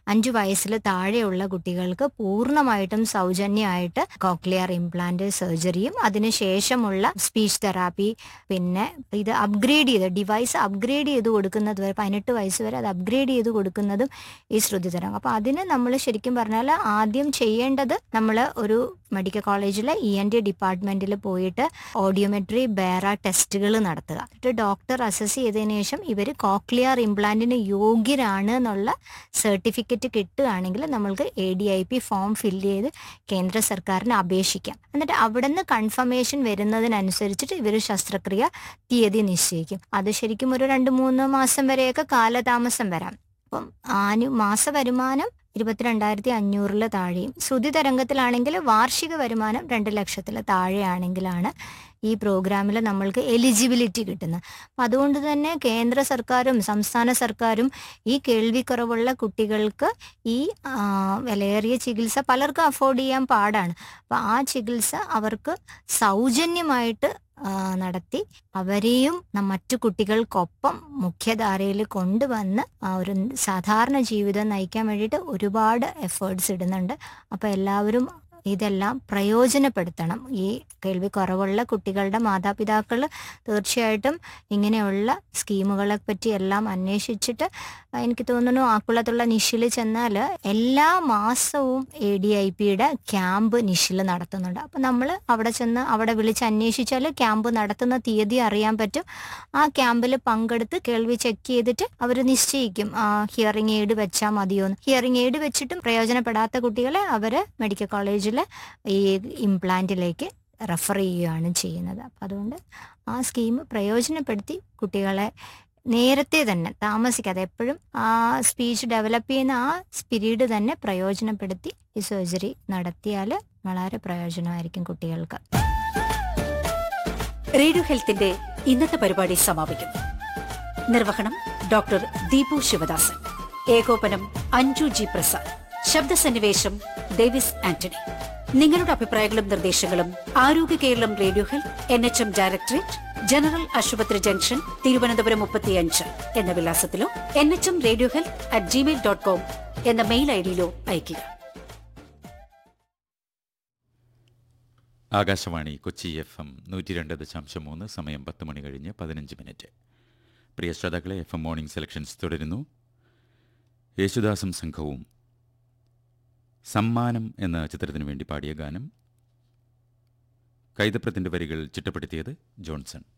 അഞ്ചു വയസ്സിൽ താഴെയുള്ള കുട്ടികൾക്ക് പൂർണ്ണമായിട്ടും സൗജന്യമായിട്ട് കോക്ലിയർ ഇംപ്ലാന്റ് സർജറിയും അതിനുശേഷമുള്ള സ്പീച്ച് തെറാപ്പി പിന്നെ ഇത് അപ്ഗ്രേഡ് ചെയ്ത് ഡിവൈസ് അപ്ഗ്രേഡ് ചെയ്ത് കൊടുക്കുന്നത് വരെ പതിനെട്ട് വയസ്സ് വരെ അത് അപ്ഗ്രേഡ് ചെയ്ത് കൊടുക്കുന്നതും ഈ ശ്രുതി തരംഗം അപ്പൊ അതിന് നമ്മൾ ശരിക്കും പറഞ്ഞാൽ ആദ്യം ചെയ്യേണ്ടത് നമ്മൾ ഒരു മെഡിക്കൽ കോളേജിലെ ഇ എൻ ടി ഡിപ്പാർട്ട്മെന്റിൽ പോയിട്ട് ഓഡിയോമെട്രി ബേറ ടെസ്റ്റുകൾ നടത്തുക എന്നിട്ട് ഡോക്ടർ അസസ് ചെയ്തതിനു ശേഷം ഇവർ കോക്ലിയർ ഇംപ്ലാന്റിന് യോഗ്യരാണ് എന്നുള്ള സർട്ടിഫിക്കറ്റ് കിട്ടുകയാണെങ്കിൽ നമ്മൾക്ക് A D I P form fill ചെയ്ത് കേന്ദ്ര സർക്കാരിന് അപേക്ഷിക്കാം എന്നിട്ട് അവിടെ നിന്ന് കൺഫർമേഷൻ വരുന്നതിനനുസരിച്ചിട്ട് ഇവർ ശസ്ത്രക്രിയ തീയതി നിശ്ചയിക്കും അത് ശരിക്കും ഒരു രണ്ട് മൂന്ന് മാസം വരെയൊക്കെ കാലതാമസം വരാം അപ്പം ആനു മാസ വരുമാനം ഇരുപത്തിരണ്ടായിരത്തി അഞ്ഞൂറിൽ താഴെയും ശ്രുതി തരംഗത്തിലാണെങ്കിൽ വാർഷിക വരുമാനം രണ്ട് ലക്ഷത്തിൽ താഴെയാണെങ്കിലാണ് ഈ പ്രോഗ്രാമിൽ നമ്മൾക്ക് എലിജിബിലിറ്റി കിട്ടുന്നത് അപ്പം അതുകൊണ്ട് തന്നെ കേന്ദ്ര സർക്കാരും സംസ്ഥാന സർക്കാരും ഈ കേൾവിക്കുറവുള്ള കുട്ടികൾക്ക് ഈ ആ, വിലയേറിയ ചികിത്സ പലർക്കും അഫോർഡ് ചെയ്യാൻ പാടാണ് അപ്പം ആ ചികിത്സ അവർക്ക് സൗജന്യമായിട്ട് ആ, നടത്തി അവരെയും ന- മറ്റു കുട്ടികൾക്കൊപ്പം മുഖ്യധാരയിൽ കൊണ്ടുവന്ന് ആ ഒരു സാധാരണ ജീവിതം നയിക്കാൻ വേണ്ടിയിട്ട് ഒരുപാട് എഫേർട്സ് ഇടുന്നുണ്ട് അപ്പോൾ എല്ലാവരും ഇതെല്ലാം പ്രയോജനപ്പെടുത്തണം ഈ കേൾവി കുറവുള്ള കുട്ടികളുടെ മാതാപിതാക്കൾ തീർച്ചയായിട്ടും ഇങ്ങനെയുള്ള സ്കീമുകളെ പറ്റി എല്ലാം അന്വേഷിച്ചിട്ട് എനിക്ക് തോന്നുന്നു ആക്കുളത്തുള്ള നിഷിൽ ചെന്നാൽ എല്ലാ മാസവും എ ഡി ഐ പിയുടെ ക്യാമ്പ് നിഷിൽ നടത്തുന്നുണ്ട് അപ്പം നമ്മൾ അവിടെ ചെന്ന് അവിടെ വിളിച്ച് അന്വേഷിച്ചാൽ ക്യാമ്പ് നടത്തുന്ന തീയതി അറിയാൻ പറ്റും ആ ക്യാമ്പിൽ പങ്കെടുത്ത് കേൾവി ചെക്ക് ചെയ്തിട്ട് അവർ നിശ്ചയിക്കും ഹിയറിംഗ് എയ്ഡ് വെച്ചാൽ മതിയോന്ന് ഹിയറിംഗ് എയ്ഡ് വെച്ചിട്ടും പ്രയോജനപ്പെടാത്ത കുട്ടികളെ അവർ മെഡിക്കൽ കോളേജിൽ ഈ ഇംപ്ലാന്റിലേക്ക് റെഫർ ചെയ്യുകയാണ് ചെയ്യുന്നത് അപ്പം അതുകൊണ്ട് ആ സ്കീം പ്രയോജനപ്പെടുത്തി കുട്ടികളെ നേരത്തെ തന്നെ താമസിക്കാതെ എപ്പോഴും ആ സ്പീച്ച് ഡെവലപ്പ് ചെയ്യുന്ന ആ സ്പിരീഡ് തന്നെ പ്രയോജനപ്പെടുത്തി ഈ സർജറി നടത്തിയാൽ വളരെ പ്രയോജനമായിരിക്കും കുട്ടികൾക്ക് റേഡിയോ ഹെൽത്തിന്റെ ഇന്നത്തെ പരിപാടി സമാപിക്കുന്നു നിർവഹണം ഡോക്ടർ ദീപു ശിവദാസൻ ഏകോപനം അഞ്ജു ജി പ്രസാദ് ശബ്ദസന്നിവേശം ഡേവിസ് ആന്റണി നിങ്ങളുടെ അഭിപ്രായങ്ങളും നിർദ്ദേശങ്ങളും ആരോഗ്യ Keralam radio health N H M directorate general ആശുപത്രി ജംഗ്ഷൻ തിരുവനന്തപുരം മുപ്പത്തിയഞ്ച് എന്ന വിലാസത്തിലോ N H M radio health at gmail dot com എന്ന മെയിൽ ഐ ഡിയിലോ അയയ്ക്കുക ആകാശവാണി കൊച്ചി എഫ് എം നൂറ്റി രണ്ട് ദശാംശം മൂന്ന് സമയം പത്ത് മണി കഴിഞ്ഞ് പതിനഞ്ച് മിനിറ്റ് പ്രിയ ശ്രോതാക്കളെ എഫ് എം മോർണിംഗ് സെലക്ഷൻസ് തുടരുന്നു യേശുദാസും സംഘവും സമ്മാനം എന്ന ചിത്രത്തിനു വേണ്ടി പാടിയ ഗാനം കൈതപ്രത്തിൻ്റെ വരികൾ ചിട്ടപ്പെടുത്തിയത് ജോൺസൺ